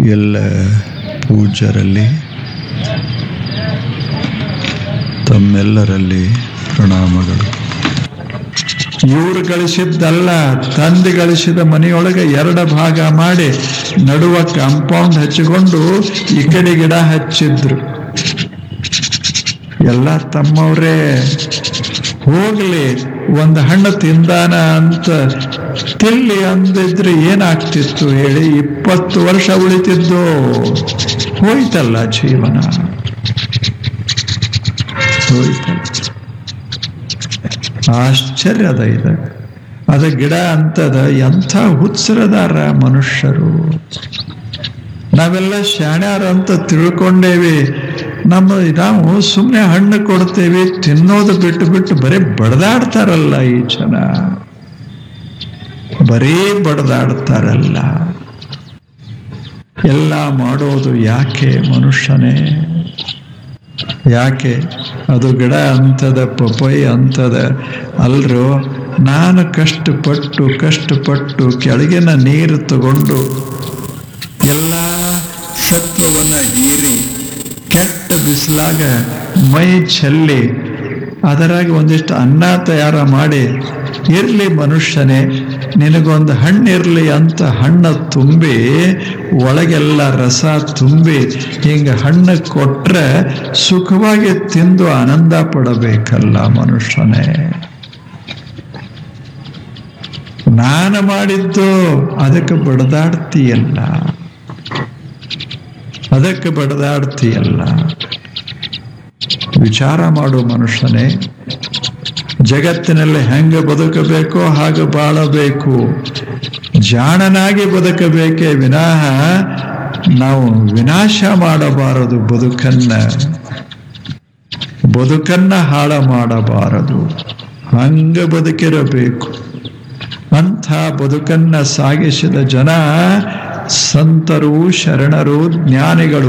ಎಲ್ಲ ಪೂಜ್ಯರಲ್ಲಿ ತಮ್ಮೆಲ್ಲರಲ್ಲಿ ಪ್ರಣಾಮಗಳು ಇವರು ಗಳಿಸಿದ್ದಲ್ಲ ತಂದೆ ಗಳಿಸಿದ ಮನೆಯೊಳಗೆ ಎರಡು ಭಾಗ ಮಾಡಿ ನಡುವ ಕಾಂಪೌಂಡ್ ಹಚ್ಚಿಕೊಂಡು ಈ ಕಡೆ ಗಿಡ ಹಚ್ಚಿದ್ರು ಎಲ್ಲ ತಮ್ಮವ್ರೇ ಹೋಗ್ಲಿ ಒಂದು ಹಣ್ಣು ತಿಂದಾನ ಅಂತ ತಿಲ್ಲಿ ಅಂದಿದ್ರೆ ಏನಾಗ್ತಿತ್ತು ಹೇಳಿ ಇಪ್ಪತ್ತು ವರ್ಷ ಉಳಿತಿದ್ದು ಹೋಯ್ತಲ್ಲ ಜೀವನ ಹೋಯ್ತಲ್ಲ ಆಶ್ಚರ್ಯದ ಇದೆ ಅದ ಗಿಡ ಅಂತದ ಎಂಥ ಹುತ್ಸರದಾರ ಮನುಷ್ಯರು ನಾವೆಲ್ಲ ಶಾಣ್ಯಾರ ಅಂತ ತಿಳ್ಕೊಂಡೇವಿ ನಮ್ಮ ನಾವು ಸುಮ್ಮನೆ ಹಣ್ಣು ಕೊಡ್ತೇವೆ ತಿನ್ನೋದು ಬಿಟ್ಟು ಬಿಟ್ಟು ಬರೀ ಬಡದಾಡ್ತಾರಲ್ಲ ಈ ಜನ ಬರೀ ಬಡದಾಡ್ತಾರಲ್ಲ ಎಲ್ಲ ಮಾಡೋದು ಯಾಕೆ ಮನುಷ್ಯನೇ ಯಾಕೆ ಅದು ಗಿಡ ಅಂತದ ಪಪೈ ಅಂತದ ಅಲ್ರು ನಾನು ಕಷ್ಟಪಟ್ಟು ಕಷ್ಟಪಟ್ಟು ಕೆಳಗಿನ ನೀರು ತಗೊಂಡು ಎಲ್ಲ ಸತ್ವವನ್ನು ಹೀರಿ ಕೆಟ್ಟ ಬಿಸಿಲಾಗ ಮೈ ಚೆಲ್ಲಿ ಅದರಾಗ ಒಂದಿಷ್ಟು ಅನ್ನ ತಯಾರ ಮಾಡಿ ಇರಲಿ ಮನುಷ್ಯನೇ ನಿನಗೊಂದು ಹಣ್ಣಿರಲಿ ಅಂತ ಹಣ್ಣು ತುಂಬಿ ಒಳಗೆಲ್ಲ ರಸ ತುಂಬಿ ಹಿಂಗೆ ಹಣ್ಣು ಕೊಟ್ರೆ ಸುಖವಾಗಿ ತಿಂದು ಆನಂದ ಪಡಬೇಕಲ್ಲ ಮನುಷ್ಯನೇ ನಾನು ಮಾಡಿದ್ದು ಅದಕ್ಕೆ ಬಡದಾಡ್ತೀಯಲ್ಲ ಅದಕ್ಕೆ ಬಡದಾಡ್ತೀಯಲ್ಲ ವಿಚಾರ ಮಾಡು ಮನುಷ್ಯನೇ ಜಗತ್ತಿನಲ್ಲಿ ಹೆಂಗೆ ಬದುಕಬೇಕೋ ಹಾಗೆ ಬಾಳಬೇಕು ಜಾಣನಾಗಿ ಬದುಕಬೇಕೇ ವಿನಃ ನಾವು ವಿನಾಶ ಮಾಡಬಾರದು ಬದುಕನ್ನ ಬದುಕನ್ನ ಹಾಳ ಮಾಡಬಾರದು ಹಂಗ ಬದುಕಿರಬೇಕು ಅಂಥ ಬದುಕನ್ನ ಸಾಗಿಸಿದ ಜನ ಸಂತರು ಶರಣರು ಜ್ಞಾನಿಗಳು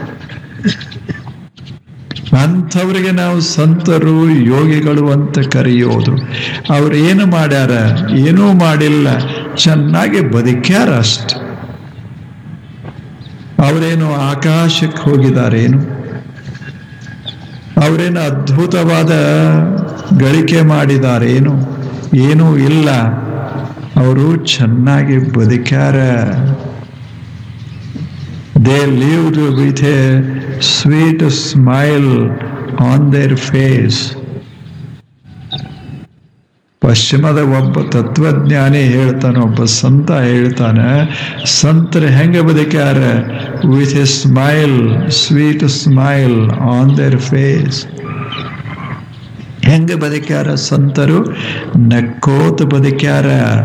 ಅಂಥವ್ರಿಗೆ ನಾವು ಸಂತರು ಯೋಗಿಗಳು ಅಂತ ಕರೆಯೋದು ಅವ್ರು ಏನು ಮಾಡ್ಯಾರ ಏನೂ ಮಾಡಿಲ್ಲ ಚೆನ್ನಾಗಿ ಬದುಕ್ಯಾರ ಅಷ್ಟೆ ಅವರೇನು ಆಕಾಶಕ್ಕೆ ಹೋಗಿದಾರೇನು ಅವರೇನು ಅದ್ಭುತವಾದ ಗಳಿಕೆ ಮಾಡಿದಾರೇನು ಏನೂ ಇಲ್ಲ ಅವರು ಚೆನ್ನಾಗಿ ಬದುಕ್ಯಾರ they lived with a sweet smile on their face. ಪಶ್ಚಿಮದ ಒಬ್ಬ ತತ್ವಜ್ಞಾನಿ ಹೇಳ್ತಾನೆ ಒಬ್ಬ ಸಂತ ಹೇಳ್ತಾನೆ ಸಂತರು ಹೆಂಗೆ ಬದುಕ್ಯಾರ with a smile sweet smile on their face ಹೆಂಗೆ ಬದುಕ್ಯಾರ ಸಂತರು ನಕ್ಕೋತ ಬದುಕ್ಯಾರ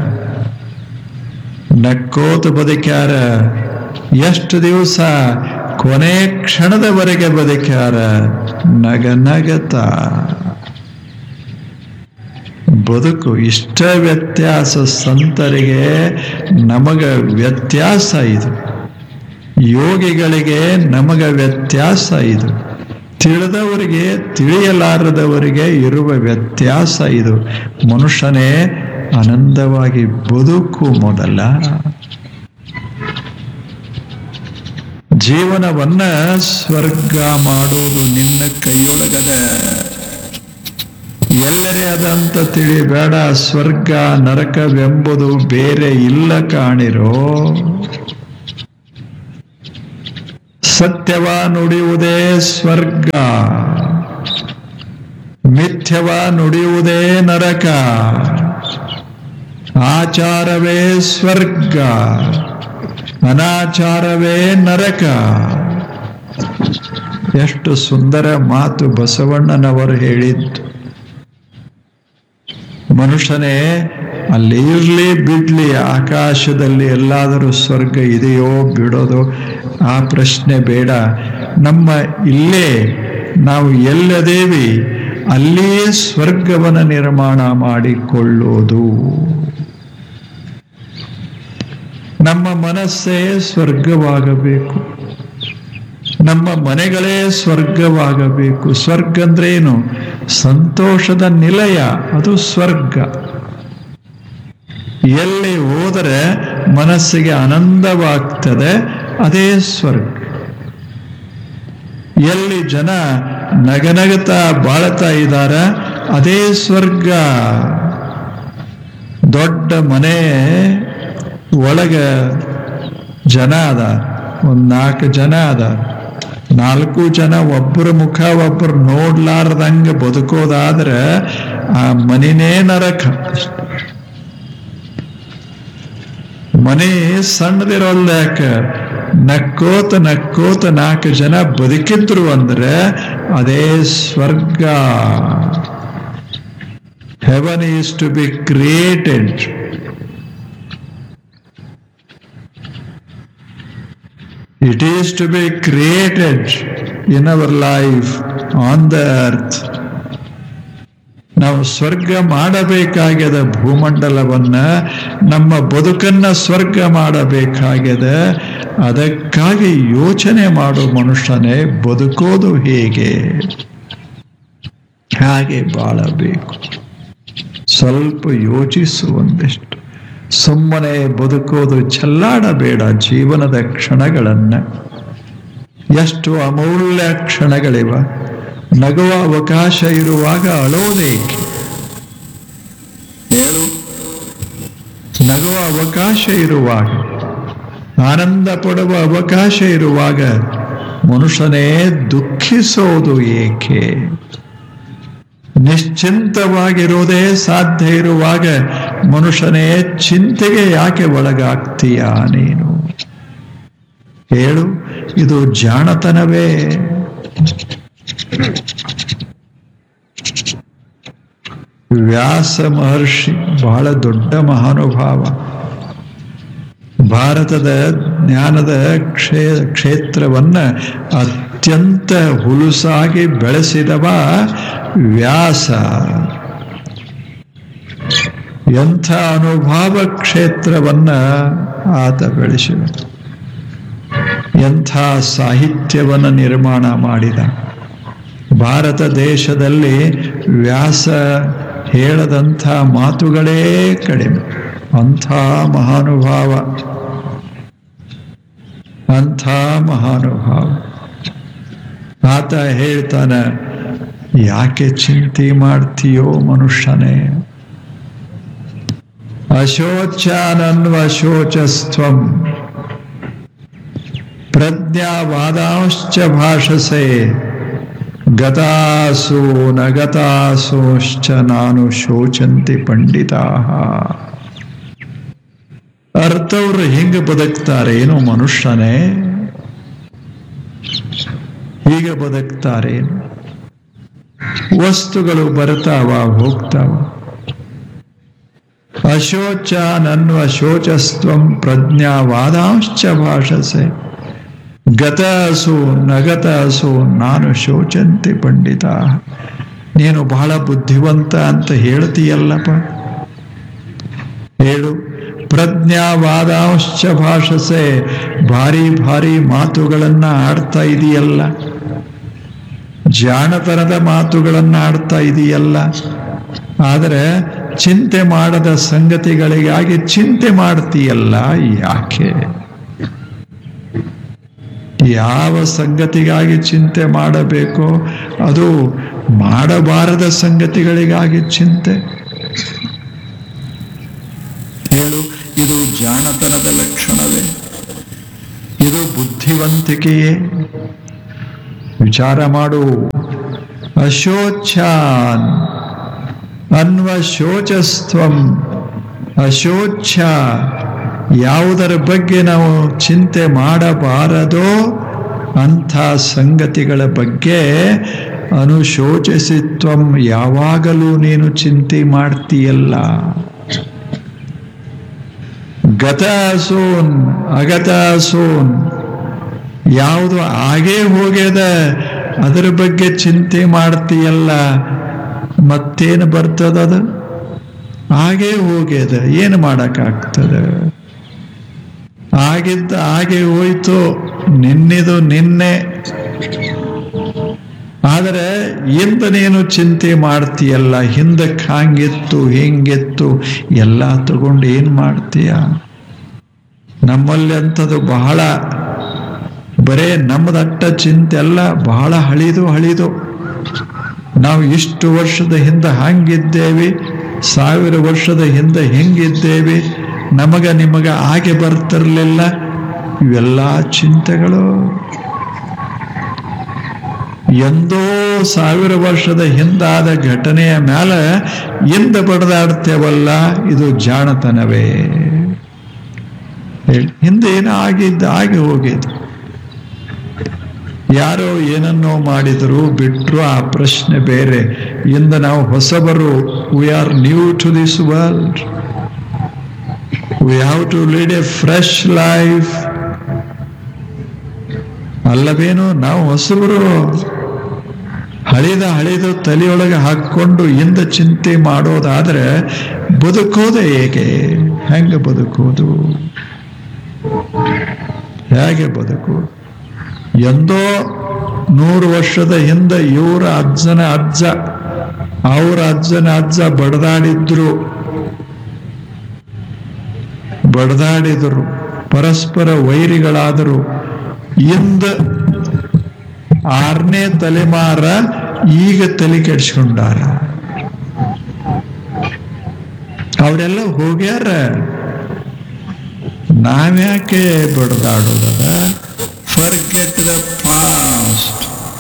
ನಕ್ಕೋತ ಬದುಕ್ಯಾರ ಎಷ್ಟು ದಿವಸ ಕೊನೆ ಕ್ಷಣದವರೆಗೆ ಬದುಕ್ಯಾರ ನಗ ನಗತ ಬದುಕು ಇಷ್ಟ ವ್ಯತ್ಯಾಸ ಸಂತರಿಗೆ ನಮಗ ವ್ಯತ್ಯಾಸ ಇದು ಯೋಗಿಗಳಿಗೆ ನಮಗ ವ್ಯತ್ಯಾಸ ಇದು ತಿಳಿದವರಿಗೆ ತಿಳಿಯಲಾರದವರಿಗೆ ಇರುವ ವ್ಯತ್ಯಾಸ ಇದು ಮನುಷ್ಯನೇ ಆನಂದವಾಗಿ ಬದುಕು ಮೊದಲ ಜೀವನವನ್ನ ಸ್ವರ್ಗ ಮಾಡೋದು ನಿನ್ನ ಕೈಯೊಳಗದ ಎಲ್ಲರೇ ಅದಂತ ತಿಳಿಬೇಡ ಸ್ವರ್ಗ ನರಕವೆಂಬುದು ಬೇರೆ ಇಲ್ಲ ಕಾಣಿರೋ ಸತ್ಯವ ನುಡಿಯುವುದೇ ಸ್ವರ್ಗ ಮಿಥ್ಯವ ನುಡಿಯುವುದೇ ನರಕ ಆಚಾರವೇ ಸ್ವರ್ಗ ಅನಾಚಾರವೇ ನರಕ ಎಷ್ಟು ಸುಂದರ ಮಾತು ಬಸವಣ್ಣನವರು ಹೇಳಿದ್ದು ಮನುಷ್ಯನೇ ಅಲ್ಲಿ ಇರ್ಲಿ ಬಿಡ್ಲಿ ಆಕಾಶದಲ್ಲಿ ಎಲ್ಲಾದರೂ ಸ್ವರ್ಗ ಇದೆಯೋ ಬಿಡೋದು ಆ ಪ್ರಶ್ನೆ ಬೇಡ ನಮ್ಮ ಇಲ್ಲೇ ನಾವು ಎಲ್ಲದೇವಿ ಅಲ್ಲಿಯೇ ಸ್ವರ್ಗವನ್ನು ನಿರ್ಮಾಣ ಮಾಡಿಕೊಳ್ಳೋದು ನಮ್ಮ ಮನಸ್ಸೇ ಸ್ವರ್ಗವಾಗಬೇಕು ನಮ್ಮ ಮನೆಗಳೇ ಸ್ವರ್ಗವಾಗಬೇಕು ಸ್ವರ್ಗ ಅಂದ್ರೆ ಏನು ಸಂತೋಷದ ನಿಲಯ ಅದು ಸ್ವರ್ಗ ಎಲ್ಲಿ ಹೋದರೆ ಮನಸ್ಸಿಗೆ ಆನಂದವಾಗ್ತದೆ ಅದೇ ಸ್ವರ್ಗ ಎಲ್ಲಿ ಜನ ನಗನಗತಾ ಬಾಳ್ತಾ ಇದ್ದಾರ ಅದೇ ಸ್ವರ್ಗ ದೊಡ್ಡ ಮನೆ ಒಳಗ ಜನ ಅದ ಒಂದ್ ನಾಲ್ಕು ಜನ ಅದ ನಾಲ್ಕು ಜನ ಒಬ್ಬರ ಮುಖ ಒಬ್ಬರು ನೋಡ್ಲಾರ್ದಂಗ ಬದುಕೋದಾದ್ರೆ ಆ ಮನಿನೇ ನರಕ ಮನೆ ಸಣ್ಣದಿರೋಲ್ಲ ಯಾಕೆ ನಕ್ಕೋತ ನಕ್ಕೋತ ನಾಲ್ಕು ಜನ ಬದುಕಿದ್ರು ಅಂದ್ರೆ ಅದೇ ಸ್ವರ್ಗ heaven is to be created it is to be created in our life on the earth ನಾವು ಸ್ವರ್ಗ ಮಾಡಬೇಕಾಗ್ಯದ ಭೂಮಂಡಲವನ್ನ ನಮ್ಮ ಬದುಕನ್ನ ಸ್ವರ್ಗ ಮಾಡಬೇಕಾಗ್ಯದ ಅದಕ್ಕಾಗಿ ಯೋಚನೆ ಮಾಡೋ ಮನುಷ್ಯನೇ ಬದುಕೋದು ಹೇಗೆ ಹಾಗೆ ಬಾಳಬೇಕು ಸ್ವಲ್ಪ ಯೋಚಿಸು ಒಂದಿಷ್ಟು ಸುಮ್ಮನೆ ಬದುಕೋದು ಚೆಲ್ಲಾಡಬೇಡ ಜೀವನದ ಕ್ಷಣಗಳನ್ನ ಎಷ್ಟು ಅಮೂಲ್ಯ ಕ್ಷಣಗಳಿವ ನಗುವ ಅವಕಾಶ ಇರುವಾಗ ಅಳೋದೇಕೆ ಹೇಳು ನಗುವ ಅವಕಾಶ ಇರುವಾಗ ಆನಂದ ಪಡುವ ಅವಕಾಶ ಇರುವಾಗ ಮನುಷ್ಯನೇ ದುಃಖಿಸೋದು ಏಕೆ ನಿಶ್ಚಿಂತವಾಗಿರುವುದೇ ಸಾಧ್ಯ ಇರುವಾಗ ಮನುಷ್ಯನೇ ಚಿಂತೆಗೆ ಯಾಕೆ ಒಳಗಾಗ್ತೀಯಾ ನೀನು ಹೇಳು ಇದು ಜಾಣತನವೇ ವ್ಯಾಸ ಮಹರ್ಷಿ ಬಹಳ ದೊಡ್ಡ ಮಹಾನುಭಾವ ಭಾರತದ ಜ್ಞಾನದ ಕ್ಷೇ ಕ್ಷೇತ್ರವನ್ನ ಅತ್ಯಂತ ಹುಲುಸಾಗಿ ಬೆಳೆಸಿದವ ವ್ಯಾಸ ಎಂಥ ಅನುಭವ ಕ್ಷೇತ್ರವನ್ನ ಆತ ಬೆಳೆಸಿದ ಎಂಥ ಸಾಹಿತ್ಯವನ್ನು ನಿರ್ಮಾಣ ಮಾಡಿದ ಭಾರತ ದೇಶದಲ್ಲಿ ವ್ಯಾಸ ಹೇಳದಂಥ ಮಾತುಗಳೇ ಕಡಿಮೆ ಅಂಥ ಮಹಾನುಭಾವ ಅಂಥ ಮಹಾನುಭಾವ ಆತ ಹೇಳ್ತಾನ ಯಾಕೆ ಚಿಂತೆ ಮಾಡ್ತೀಯೋ ಮನುಷ್ಯನೇ ಅಶೋಚಾನನ್ವಶೋಚಸ್ತ್ವಂ ಪ್ರಜ್ಞಾವಾದಾಂಶ್ಚ ಭಾಷಸೆ ಗತಾಸು ನಗತಾಸೋಶ್ಚ ನಾನು ಶೋಚಂತಿ ಪಂಡಿತಾ ಅರ್ಥವ್ರು ಹಿಂಗೆ ಬದುಕ್ತಾರೆ ಏನು ಮನುಷ್ಯನೇ ಹೀಗೆ ಬದುಕ್ತಾರೇನು ವಸ್ತುಗಳು ಬರ್ತಾವ ಹೋಗ್ತಾವ ಅಶೋಚ ನನ್ವ ಶೋಚಸ್ತ್ವಂ ಪ್ರಜ್ಞಾವಾದಾಂಶ್ಚ ಭಾಷಸೆ ಗತ ಅಸು ನಗತ ಅಸು ನಾನು ಶೋಚಂತಿ ಪಂಡಿತ ನೀನು ಬಹಳ ಬುದ್ಧಿವಂತ ಅಂತ ಹೇಳ್ತೀಯಲ್ಲಪ್ಪ ಹೇಳು ಪ್ರಜ್ಞಾವಾದಾಂಶ್ಚ ಭಾಷಸೆ ಭಾರಿ ಭಾರಿ ಮಾತುಗಳನ್ನ ಆಡ್ತಾ ಇದೆಯಲ್ಲ ಜಾಣತನದ ಮಾತುಗಳನ್ನ ಆಡ್ತಾ ಇದೆಯಲ್ಲ ಆದರೆ ಚಿಂತೆ ಮಾಡದ ಸಂಗತಿಗಳಿಗಾಗಿ ಚಿಂತೆ ಮಾಡ್ತೀಯಲ್ಲ ಯಾಕೆ ಯಾವ ಸಂಗತಿಗಾಗಿ ಚಿಂತೆ ಮಾಡಬೇಕೋ ಅದು ಮಾಡಬಾರದ ಸಂಗತಿಗಳಿಗಾಗಿ ಚಿಂತೆ ಹೇಳು ಇದು ಜಾಣತನದ ಲಕ್ಷಣವೇ ಇದು ಬುದ್ಧಿವಂತಿಕೆಯೇ ವಿಚಾರ ಮಾಡು ಅಶೋಚಾನ್ ಅನ್ವಶೋಚಸ್ತ್ವಂ ಅಶೋಚ್ಛ ಯಾವುದರ ಬಗ್ಗೆ ನಾವು ಚಿಂತೆ ಮಾಡಬಾರದೋ ಅಂಥ ಸಂಗತಿಗಳ ಬಗ್ಗೆ ಅನುಶೋಚಿಸಿತ್ವಂ ಯಾವಾಗಲೂ ನೀನು ಚಿಂತೆ ಮಾಡ್ತೀಯಲ್ಲ ಗತ ಅಸೋನ್ ಅಗತ ಅಸೋನ್ ಯಾವುದು ಆಗೇ ಹೋಗ್ಯದ ಅದರ ಬಗ್ಗೆ ಚಿಂತೆ ಮಾಡ್ತೀಯಲ್ಲ ಮತ್ತೇನು ಬರ್ತದದು ಹಾಗೇ ಹೋಗ್ಯದ ಏನು ಮಾಡಕ್ಕಾಗ್ತದೆ ಆಗಿದ್ದ ಹಾಗೆ ಹೋಯ್ತು ನಿನ್ನಿದು ನಿನ್ನೆ ಆದರೆ ಇಂದ ನೀನು ಚಿಂತೆ ಮಾಡ್ತೀಯಲ್ಲ ಹಿಂದಕ್ಕೆ ಹಾಂಗಿತ್ತು ಹಿಂಗಿತ್ತು ಎಲ್ಲ ತಗೊಂಡು ಏನು ಮಾಡ್ತೀಯ ನಮ್ಮಲ್ಲಿ ಅಂಥದ್ದು ಬಹಳ ಬರೇ ನಮ್ಮದಟ್ಟ ಚಿಂತೆ ಅಲ್ಲ ಬಹಳ ಹಳಿದು ಹಳಿದು ನಾವು ಇಷ್ಟು ವರ್ಷದ ಹಿಂದೆ ಹಂಗಿದ್ದೇವೆ ಸಾವಿರ ವರ್ಷದ ಹಿಂದೆ ಹೆಂಗಿದ್ದೇವೆ ನಮಗ ನಿಮಗ ಹಾಗೆ ಬರ್ತಿರ್ಲಿಲ್ಲ ಇವೆಲ್ಲ ಚಿಂತೆಗಳು ಎಂದೋ ಸಾವಿರ ವರ್ಷದ ಹಿಂದಾದ ಘಟನೆಯ ಮೇಲೆ ಇಂದ ಬಡದಾಡ್ತೇವಲ್ಲ ಇದು ಜಾಣತನವೇ ಹೇಳಿ ಹಿಂದೆ ಏನೋ ಆಗಿದ್ದ ಆಗಿ ಹೋಗಿದ್ದು ಯಾರೋ ಏನನ್ನೋ ಮಾಡಿದ್ರು ಬಿಟ್ರು ಆ ಪ್ರಶ್ನೆ ಬೇರೆ ಇಂದ ನಾವು ಹೊಸಬರು we are new to this world we have to lead a fresh life ಅಲ್ಲವೇನು ನಾವು ಹೊಸಬರು ಹಳಿದ ಹಳಿದು ತಲೆಯೊಳಗೆ ಹಾಕೊಂಡು ಇಂದ ಚಿಂತೆ ಮಾಡೋದಾದ್ರೆ ಬದುಕೋದು ಹೇಗೆ ಹೆಂಗೆ ಬದುಕೋದು ಹೇಗೆ ಬದುಕು ಎಂದೋ ನೂರು ವರ್ಷದ ಹಿಂದೆ ಇವರ ಅಜ್ಜನ ಅಜ್ಜ ಅವರ ಅಜ್ಜನ ಅಜ್ಜ ಬಡದಾಡಿದ್ರು ಬಡದಾಡಿದರು ಪರಸ್ಪರ ವೈರಿಗಳಾದರು ಇಂದ ಆರನೇ ತಲೆಮಾರ ಈಗ ತಲೆ ಕೆಡಿಸ್ಕೊಂಡಾರ ಅವರೆಲ್ಲ ಹೋಗ್ಯಾರ ನಾವ್ಯಾಕೆ ಬಡದಾಡೋದದ forget the past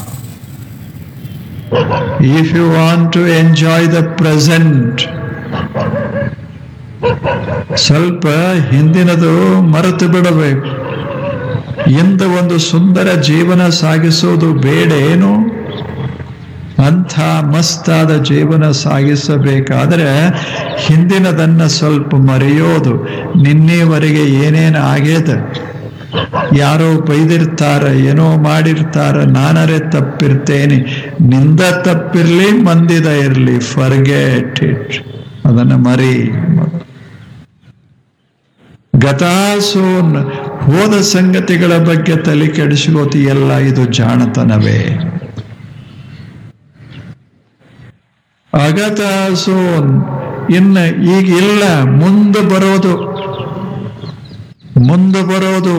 if you want to enjoy the present ಸ್ವಲ್ಪ ಹಿಂದಿನದು ಮರೆತು ಬಿಡಬೇಕು ಇಂದ ಒಂದು ಸುಂದರ ಜೀವನ ಸಾಗಿಸೋದು ಬೇಡ ಏನು ಅಂಥ ಮಸ್ತಾದ ಜೀವನ ಸಾಗಿಸಬೇಕಾದ್ರೆ ಹಿಂದಿನದನ್ನ ಸ್ವಲ್ಪ ಮರೆಯೋದು ನಿನ್ನೆವರೆಗೆ ಏನೇನು ಆಗ್ಯದ ಯಾರೋ ಬೈದಿರ್ತಾರ ಏನೋ ಮಾಡಿರ್ತಾರ ನಾನರೇ ತಪ್ಪಿರ್ತೇನೆ ನಿಂದ ತಪ್ಪಿರ್ಲಿ ಮಂದಿದ ಇರ್ಲಿ ಫರ್ಗೆಟ್ ಇಟ್ ಅದನ್ನ ಮರಿ ಗತಾಸೋನ್ ಹೋದ ಸಂಗತಿಗಳ ಬಗ್ಗೆ ತಲೆ ಕೆಡಿಸ್ಕೋತಿಯಲ್ಲ ಇದು ಜಾಣತನವೇ ಅಗತಾಸೋನ್ ಇನ್ನು ಈಗ ಇಲ್ಲ ಮುಂದೆ ಬರೋದು ಮುಂದೆ ಬರೋದು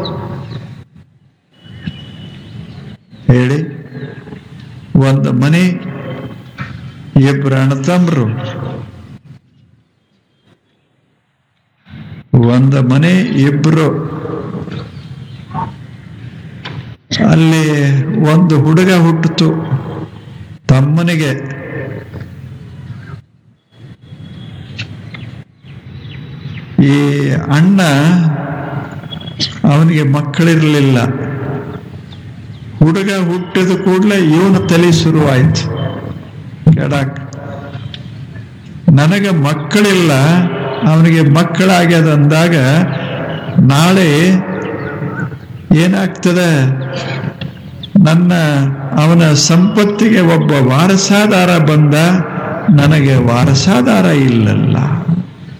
ಹೇಳಿ ಒಂದು ಮನೆ ಇಬ್ಬರು ಅಣ್ಣತಮ್ರು ಒಂದು ಮನೆ ಇಬ್ರು ಅಲ್ಲಿ ಒಂದು ಹುಡುಗ ಹುಟ್ಟಿತು ತಮ್ಮನಿಗೆ ಈ ಅಣ್ಣ ಅವನಿಗೆ ಮಕ್ಕಳಿರಲಿಲ್ಲ ಹುಡುಗ ಹುಟ್ಟಿದ ಕೂಡಲೇ ಇವನ ತಲೆ ಶುರುವಾಯ್ತು ಕೆಡಾಕ್ ನನಗೆ ಮಕ್ಕಳಿಲ್ಲ ಅವನಿಗೆ ಮಕ್ಕಳಾಗ್ಯದಂದಾಗ ನಾಳೆ ಏನಾಗ್ತದೆ ನನ್ನ ಅವನ ಸಂಪತ್ತಿಗೆ ಒಬ್ಬ ವಾರಸಾದಾರ ಬಂದ ನನಗೆ ವಾರಸಾದಾರ ಇಲ್ಲಲ್ಲ